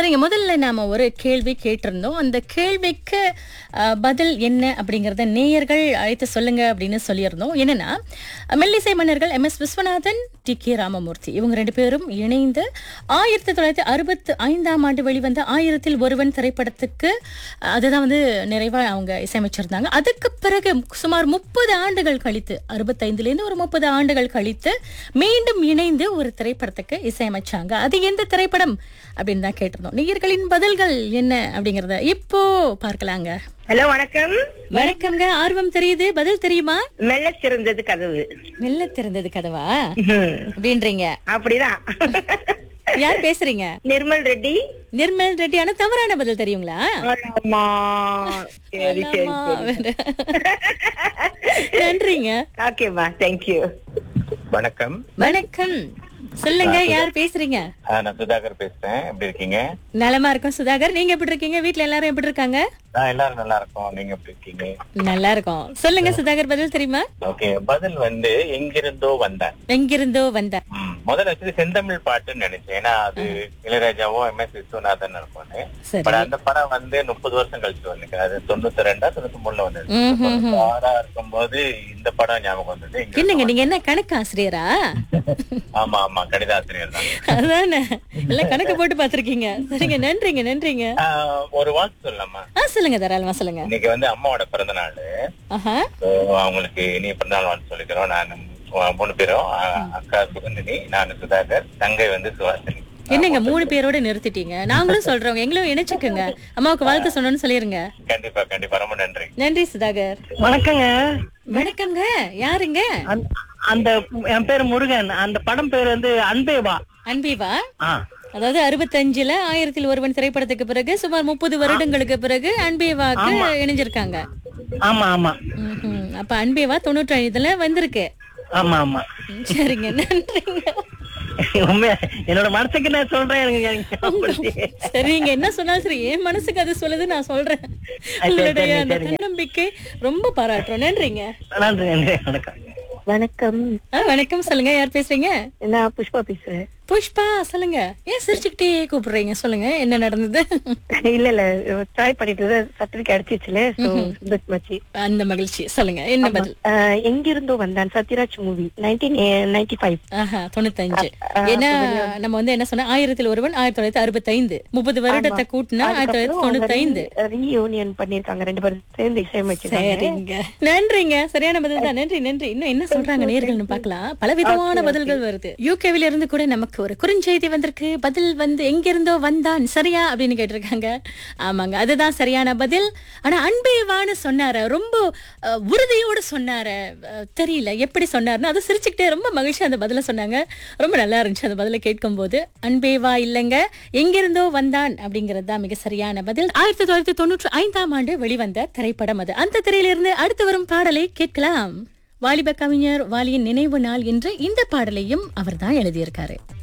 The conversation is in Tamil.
சரிங்க முதல்ல நாம ஒரு கேள்வி கேட்டிருந்தோம் அந்த கேள்விக்கு அஹ், பதில் என்ன அப்படிங்கறத நேயர்கள் அழைத்து சொல்லுங்க அப்படின்னு சொல்லியிருந்தோம் என்னன்னா மெல்லிசை மன்னர்கள் M S Viswanathan T K Ramamurthy இவங்க ரெண்டு பேரும் இணைந்து ஆயிரத்தி தொள்ளாயிரத்தி அறுபத்தி ஐந்தாம் ஆண்டு வெளிவந்த ஆயிரத்தில் ஒருவன் திரைப்படத்துக்கு அஹ், அதுதான் வந்து நிறைவா அவங்க இசையமைச்சிருந்தாங்க அதுக்கு பிறகு சுமார் முப்பது ஆண்டுகள் கழித்து அறுபத்தைந்துல இருந்து ஒரு முப்பது ஆண்டுகள் கழித்து மீண்டும் இணைந்து ஒரு திரைப்படத்துக்கு இசையமைச்சாங்க அது எந்த திரைப்படம் அப்படின்னு தான் கேட்டிருந்தோம் நேயர்களின் பதில்கள் என்ன அப்படிங்கறத இப்போ பார்க்கலாங்க ஹலோ வணக்கம் வணக்கம்ங்க ஆர்வம் தெரியுது பதில் தெரியுமா மெல்ல சிறந்தது கதவு மெல்ல திறந்தது கதவா ம்ஹும். அப்படின்றீங்க அப்படிதான் யார் பேசுறீங்க நிர்மல் ரெட்டி நிர்மல் ரெட்டி ஆனா தவறான பதில் தெரியுங்களா ஆமா சரி சரி ஆமா, சரி நன்றிங்க ஓகேம்மா தேங்க்யூ வணக்கம் வணக்கம் சொல்லுங்க யார் பேசுறீங்க ஆ, நான் சுதாகர் பேசுறேன் எப்படி இருக்கீங்க நலமா இருக்கும் சுதாகர் நீங்க எப்படி இருக்கீங்க வீட்ல எல்லாரும் எப்படி இருக்காங்க நான் எல்லாரும் நல்லா இருக்கோம் நீங்க எப்படி இருக்கீங்க நல்லா இருக்கும் சொல்லுங்க சுதாகர் பதில் தெரியுமா ஓகே பதில் வந்து எங்கிருந்தோ வந்தேன் எங்கிருந்தோ வந்த ம், முதல்ல வச்சது செந்தமிழ் பாட்டுன்னு நினைச்சேன் ஏன்னா அது இளையராஜாவும் எம் எஸ் விஸ்வநாதன் இருப்பானு சரி பட் அந்த படம் வந்து முப்பது வருஷம் கழிச்சு வந்து அது தொண்ணூத்தி ரெண்டா தொண்ணூத்தி மூணுல வந்தது ம், ம், ம். தொண்ணூத்தி ஆறா இருக்கும்போது இந்த படம் ஞாபகம் வந்தது இங்க என்னங்க நீங்க என்ன கணக்கு ஆசிரியரா ஆமா ஆமா கணித ஆசிரியர் தான் அதானே எல்லாம் கணக்கு போட்டு பாத்திருக்கீங்க சரிங்க நன்றிங்க நன்றிங்க ஆ, ஒரு வாக்கு சொல்லலாமா ஆ சொல்லுங்க தாராளமா சொல்லுங்க இன்னைக்கு வந்து அம்மாவோட பிறந்த நாள் ஆஹா So, அவங்களுக்கு இனி பிறந்தநாள் வாழ்த்து சொல்லிக்கிறோம் நான் மூணு பேரும் அ- அக்கா சுகந்தினி நான் சுதாகர் தங்கை வந்து சுவாசினி என்னங்க மூணு பேரோட நிறுத்திட்டீங்க நாங்களும் சொல்றோம் எங்களும் இணைச்சுக்குங்க அம்மாவுக்கு வாழ்த்து சொன்னோன்னு சொல்லிருங்க கண்டிப்பா கண்டிப்பா ரொம்ப நன்றி நன்றி சுதாகர் வணக்கங்க வணக்கம்ங்க யாருங்க அந்த- அந்த என் பேரு முருகன் அந்த படம் பேர் வந்து அன்பேவா அன்பீவா ஆ அதாவது அறுபத்தஞ்சுல ஆயிரத்தில் ஒருவன் திரைப்படத்துக்கு பிறகு சுமார் முப்பது வருடங்களுக்கு பிறகு அன்பேவாக்கு இணைஞ்சிருக்காங்க ஆமா ஆமா ம்ஹும். அப்ப அன்பேவா தொண்ணூற்றி ஐந்துல வந்திருக்கு ஆமா ஆமா ம், சரிங்க நன்றிங்க உண்மையா என்னோட மனசுக்கு நான் சொல்றேன் எனக்கு எனக்கு சரி நீங்க என்ன சொன்னாலும் சரி என் மனசுக்கு அது சொல்லுது நான் சொல்றேன் உங்களுடைய சரி, அந்த சரிங்க. தன்னம்பிக்கை ரொம்ப பாராட்டுறோம் நன்றிங்க நன்றி நன்றி வணக்கம் வணக்கம் ஆ, வணக்கம் சொல்லுங்க யார் பேசுறீங்க நான் புஷ்பா பேசுறேன் புஷ்பா சொல்லுங்க ஏன் சிரிச்சுக்கிட்டே கூப்பிடுறீங்க சொல்லுங்க என்ன நடந்தது இல்ல இல்ல ட்ரை பண்ணிட்டு சர்டிபிகேட் அடிச்சிச்சுல சோ சந்தோஷமாச்சு அந்த மகிழ்ச்சி சொல்லுங்க என்ன பதில் ஆஹ் எங்கிருந்தோ வந்தான் Sathyaraj movie nineteen ninety five ஆஹா தொண்ணூத்தஞ்சு ஏன்னா நம்ம வந்து என்ன சொன்ன ஆயிரத்தில் ஒருவன் ஆயிரத்தி தொள்ளாயிரத்தி அறுபத்தி ஐந்து முப்பது வருடத்தை கூட்டினா ஆயிரத்தி தொள்ளாயிரத்தி தொண்ணூத்தி ஐந்து ரீயூனியன் பண்ணிருக்காங்க ரெண்டு பேரும் சேர்ந்து இசையமைச்சிருக்காங்க சரிங்க நன்றிங்க சரியான பதில் தான் நன்றி நன்றி இன்னும் என்ன சொல்றாங்க நேர்கள்னு பார்க்கலாம் பல விதமான பதில்கள் வருது யூகேவில இருந்து கூட நமக்கு ஒரு குறுஞ்செய்தி வந்திருக்கு பதில் வந்து எங்கிருந்தோ வந்தான் சரியா அப்படின்னு கேட்டிருக்காங்க ஆமாங்க அதுதான் சரியான பதில் ஆனா அன்பேவான்னு சொன்னாரு ரொம்ப அஹ், உறுதியோட சொன்னாரு அஹ், தெரியல எப்படி சொன்னாருன்னு அதை சிரிச்சுக்கிட்டே ரொம்ப மகிழ்ச்சியா அந்த பதில சொன்னாங்க ரொம்ப நல்லா இருந்துச்சு அந்த பதில கேட்கும் போது அன்பேவா இல்லைங்க எங்கிருந்தோ வந்தான் அப்படிங்கிறது தான் மிக சரியான பதில் ஆயிரத்தி தொள்ளாயிரத்தி தொண்ணூற்றி ஐந்தாம் ஆண்டு வெளிவந்த திரைப்படம் அது அந்த திரையிலிருந்து அடுத்து வரும் பாடலை கேட்கலாம் வாலிப கவிஞர் வாலியின் நினைவு நாள் என்று இந்த பாடலையும் அவர்தான் எழுதியிருக்காரு